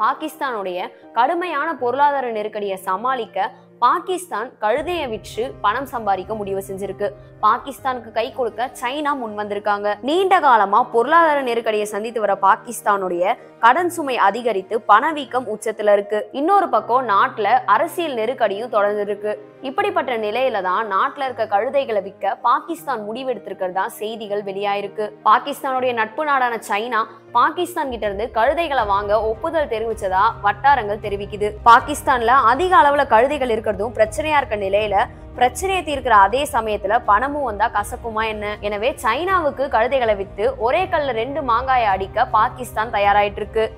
பாகிஸ்தானுடைய கடுமையான பொருளாதார நெருக்கடியை சமாளிக்க பாகிஸ்தான் கழுதையை விற்று பணம் சம்பாதிக்க முடிவு செஞ்சிருக்கு பாகிஸ்தானுக்கு கை கொடுக்க சைனா முன் வந்திருக்காங்க நீண்ட காலமா பொருளாதார நெருக்கடியை சந்தித்து வர பாகிஸ்தானுடைய கடன் சுமை அதிகரித்து பணவீக்கம் உச்சத்துல இருக்கு இன்னொரு பக்கம் நாட்டுல அரசியல் நெருக்கடியும் தொடர்ந்து இருக்கு இப்படிப்பட்ட நிலையில தான் நாட்டுல இருக்க கழுதைகளை விற்க பாகிஸ்தான் முடிவெடுத்திருக்கிறதா செய்திகள் வெளியாயிருக்கு பாகிஸ்தானுடைய நட்பு நாடான சைனா பாகிஸ்தான் கிட்ட இருந்து கழுதைகளை வாங்க ஒப்புதல் தெரிவிச்சதா வட்டாரங்கள் தெரிவிக்குது பாகிஸ்தான்ல அதிக அளவுல கழுதைகள் இருக்கிறதும் பிரச்சனையா இருக்க நிலையில பிரச்சனையை தீர்க்கிற அதே சமயத்துல பணமும் வந்தா கசக்குமா என்ன எனவே சைனாவுக்கு கழுதைகளை வித்து ஒரே கல்ல ரெண்டு மாங்காயை அடிக்க பாகிஸ்தான் தயாராயிட்டு இருக்கு